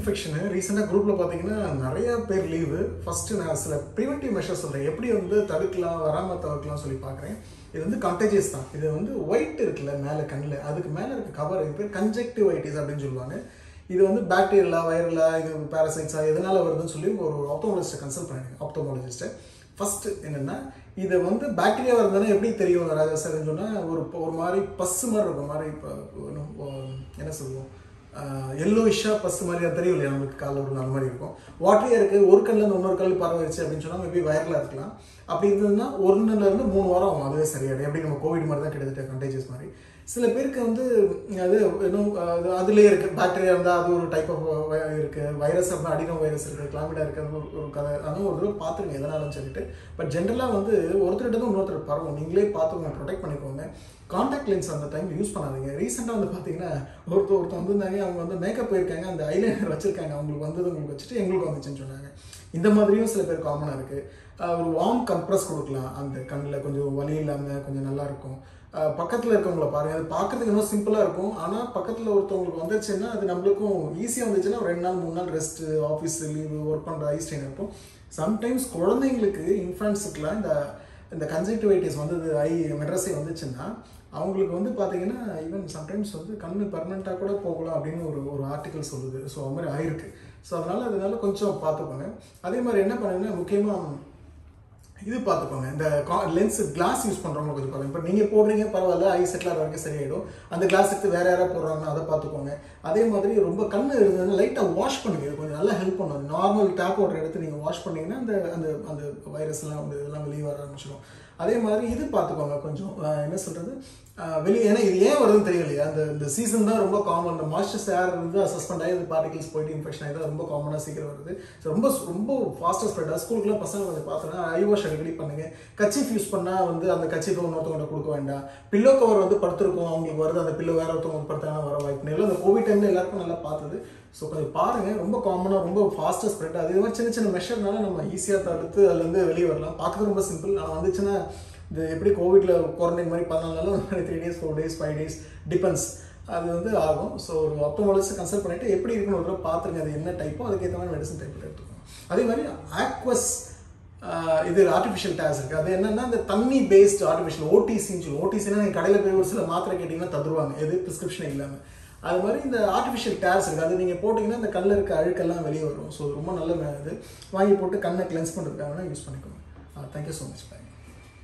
infection ரீசெண்டாக குரூப்பில் பார்த்தீங்கன்னா நிறைய பேர் லீவு ஃபஸ்ட்டு நான் சில ப்ரிவென்டிவ் மெஷர்ஸ் சொல்கிறேன் எப்படி வந்து தடுக்கலாம் வராமல் தவிர்க்கலாம் சொல்லி பார்க்குறேன் இது வந்து கண்டேஜியஸ் தான் இது வந்து ஒயிட் இருக்குல்ல மேலே கண்ணில் அதுக்கு மேலே இருக்க கவர் இது பேர் கன்ஜெக்டிவ் வைட்டிஸ் அப்படின்னு சொல்லுவாங்க இது வந்து பாக்டீரியலா வைரலா இது பேரசைட்ஸா எதனால வருதுன்னு சொல்லி ஒரு ஆப்தோமாலஜிஸ்ட்டை கன்சல்ட் பண்ணிருக்கேன் ஆப்தோமாலஜிஸ்ட்டை ஃபர்ஸ்ட் என்னன்னா இதை வந்து பாக்டீரியா வருதுன்னா எப்படி தெரியும் ராஜா சார்னு சொன்னால் ஒரு ஒரு மாதிரி பஸ்ஸு மாதிரி இருக்கும் மாதிரி இப்போ என்ன சொல்லுவோம் எல்லோயிஷாக பஸ் மாதிரி அது தெரியும் இல்லையா நம்மளுக்கு காலில் ஒரு நாலு மாதிரி இருக்கும் வாட்டரியாக இருக்குது ஒரு கல்லில் இருந்து இன்னொரு கல் பரவாயிடுச்சு அப்படின்னு சொன்னால் மேபி வைரலாக இருக்கலாம் அப்படி இருந்ததுன்னா ஒன்றுல இருந்து மூணு வாரம் ஆகும் அதுவே சரியாயிடும் எப்படி நம்ம கோவிட் மாதிரி தான் கிட்டத்தட்ட கண்டேஜஸ் மாதிரி சில பேருக்கு வந்து அது இன்னும் அது அதுலேயே இருக்குது பாக்டீரியா இருந்தால் அது ஒரு டைப் ஆஃப் இருக்குது வைரஸ் அப்படின்னா அடினோ வைரஸ் இருக்குது கிளாமிடா இருக்குது அது ஒரு- ஒரு கதை அதுவும் ஒரு தடவை பார்த்துருங்க எதனாலும் சொல்லிட்டு பட் ஜென்ரலாக வந்து ஒருத்தர்கிட்ட தான் இன்னொருத்தர் பரவும் நீங்களே பார்த்துக்கோங்க ப்ரொடெக்ட் பண்ணிக்கோங்க காண்டாக்ட் லென்ஸ் அந்த டைம் யூஸ் பண்ணாதீங்க ரீசெண்டாக வந்து பார்த்தீங்கன்னா ஒருத்தர் ஒருத்தர் வந்திருந்தாங்க அவங்க வந்து மேக்கப் போயிருக்காங்க அந்த ஐலைனர் வச்சிருக்காங்க அவங்களுக்கு வந்தது உங்களுக்கு வச்சுட்டு எங்களுக்கு வந்துச்சுன்னு சொன்னாங்க இந்த மாதிரியும் சில பேர் காமனாக இருக்குது ஒரு வார்ம் கம்ப்ரஸ் கொடுக்கலாம் அந்த கண்ணில் கொஞ்சம் வலி இல்லாமல் கொஞ்சம் நல்லா இருக்கும் பக்கத்தில் இருக்கவங்கள பாருங்க அது பார்க்கறதுக்கு இன்னும் சிம்பிளாக இருக்கும் ஆனால் பக்கத்தில் ஒருத்தவங்களுக்கு வந்துருச்சுன்னா அது நம்மளுக்கும் ஈஸியாக வந்துச்சுன்னா ஒரு ரெண்டு நாள் மூணு நாள் ரெஸ்ட்டு ஆஃபீஸ் லீவு ஒர்க் பண்ணுற ஐ ஸ்ட்ரெயின் இருக்கும் சம்டைம்ஸ் குழந்தைங்களுக்கு இன்ஃபேன்ஸுக்குலாம் இந்த இந்த கன்ஜெக்டிவைட்டிஸ் வந்து ஐ மெட்ரஸை வந்துச்சுன்னா அவங்களுக்கு வந்து பார்த்தீங்கன்னா ஈவன் சம்டைம்ஸ் வந்து கண்ணு பர்மனெண்ட்டாக கூட போகலாம் அப்படின்னு ஒரு ஒரு ஆர்டிக்கல் சொல்லுது ஸோ அது மாதிரி ஆயிருக்கு ஸோ அதனால் அதனால கொஞ்சம் பார்த்துக்கோங்க அதே மாதிரி என்ன பண்ணுங்கன்னா முக்கியமாக இது பார்த்துக்கோங்க இந்த லென்ஸ் கிளாஸ் யூஸ் பண்ணுறவங்க கொஞ்சம் பாருங்க இப்போ நீங்கள் போடுறீங்க பரவாயில்ல ஐ செட்டில் ஆகிற வரைக்கும் சரியாயிடும் அந்த கிளாஸ் எடுத்து வேற யாராவது போடுறாங்கன்னா அதை பார்த்துக்கோங்க அதே மாதிரி ரொம்ப கண்ணு இருந்ததுன்னா லைட்டாக வாஷ் பண்ணுங்க இது கொஞ்சம் நல்லா ஹெல்ப் பண்ணும் நார்மல் டேப் வாட்டர் எடுத்து நீங்கள் வாஷ் பண்ணீங்கன்னா அந்த அந்த அந்த வைரஸ்லாம் வந்து இதெல்லாம் வெளியே வர ஆரம்பிச்சிடும் அதே மாதிரி இது பார்த்துக்கோங்க கொஞ்சம் அஹ், என்ன சொல்கிறது வெளியே ஏன்னா இது ஏன் வருதுன்னு தெரியலையா அந்த இந்த சீசன் தான் ரொம்ப காமன் இந்த மாய்ஸ்டர்ஸ் ஏர் வந்து சஸ்பெண்ட் ஆகி அந்த பார்ட்டிகல்ஸ் போயிட்டு இன்ஃபெக்ஷன் ஆகி ரொம்ப காமனாக சீக்கிரம் வருது So, ரொம்ப ரொம்ப ஃபாஸ்ட்டாக ஸ்ப்ரெட் ஆகுது ஸ்கூலுக்குலாம் பசங்க கொஞ்சம் பார்த்தோன்னா ஐ வாஷ் அடிக்கடி பண்ணுங்க கச்சிஃப் யூஸ் பண்ணால் வந்து அந்த கச்சிஃபை இன்னொருத்தவங்க கொடுக்க வேண்டாம் பில்லோ கவர் வந்து படுத்திருக்கும் அவங்களுக்கு வருது அந்த பில்லோ வேற ஒருத்தவங்க வந்து படுத்தாங்கன்னா வர வாய்ப்பு இல்லை அந்த கோவிட் டைமில் எல்லாருக்கும் நல்லா பார்த்தது ஸோ கொஞ்சம் பாருங்க ரொம்ப காமனாக ரொம்ப ஃபாஸ்ட்டாக ஸ்ப்ரெட் ஆகுது இது மாதிரி சின்ன சின்ன மெஷர்னால நம்ம ஈஸியாக தடுத்து அதுலேருந்து வெளியே வரலாம் பார்க்கறது ரொம்ப சிம்பிள் ஆனால் வந்துச்சுன்னா இது எப்படி கோவிட்ல குவாரண்டைன் மாதிரி பதினாலு நாள் three days four days five days depends அது வந்து ஆகும் ஸோ ஒரு ஆப்டமாலஜிஸ்ட் கன்சல்ட் பண்ணிட்டு எப்படி இருக்குன்னு ஒரு தடவை பார்த்துருங்க அது என்ன டைப்போ அதுக்கேற்ற மாதிரி மெடிசன் டைப் எடுத்துக்கோங்க அதே மாதிரி ஆக்வஸ் இது ஆர்டிஃபிஷியல் டேஸ் இருக்குது அது என்னன்னா இந்த தண்ணி பேஸ்ட் ஆர்டிஃபிஷியல் ஓடிசின்னு சொல்லுவோம் ஓடிசினா நீங்கள் கடையில் போய் ஒரு சில மாத்திரை கேட்டிங்கன்னா தந்துருவாங்க எது ப்ரிஸ்கிரிப்ஷன் இல்லாமல் அது மாதிரி இந்த ஆர்டிஃபிஷியல் டேர்ஸ் இருக்குது அது நீங்கள் போட்டிங்கன்னா இந்த கண்ணில் இருக்க அழுக்கெல்லாம் வெளியே வரும் ஸோ ரொம்ப நல்ல இது வாங்கி போட்டு கண்ணை கிளென்ஸ் பண்ணுறதுக்காக யூஸ் பண்ணிக்கோங்க தேங்க்யூ ஸோ மச் பாய்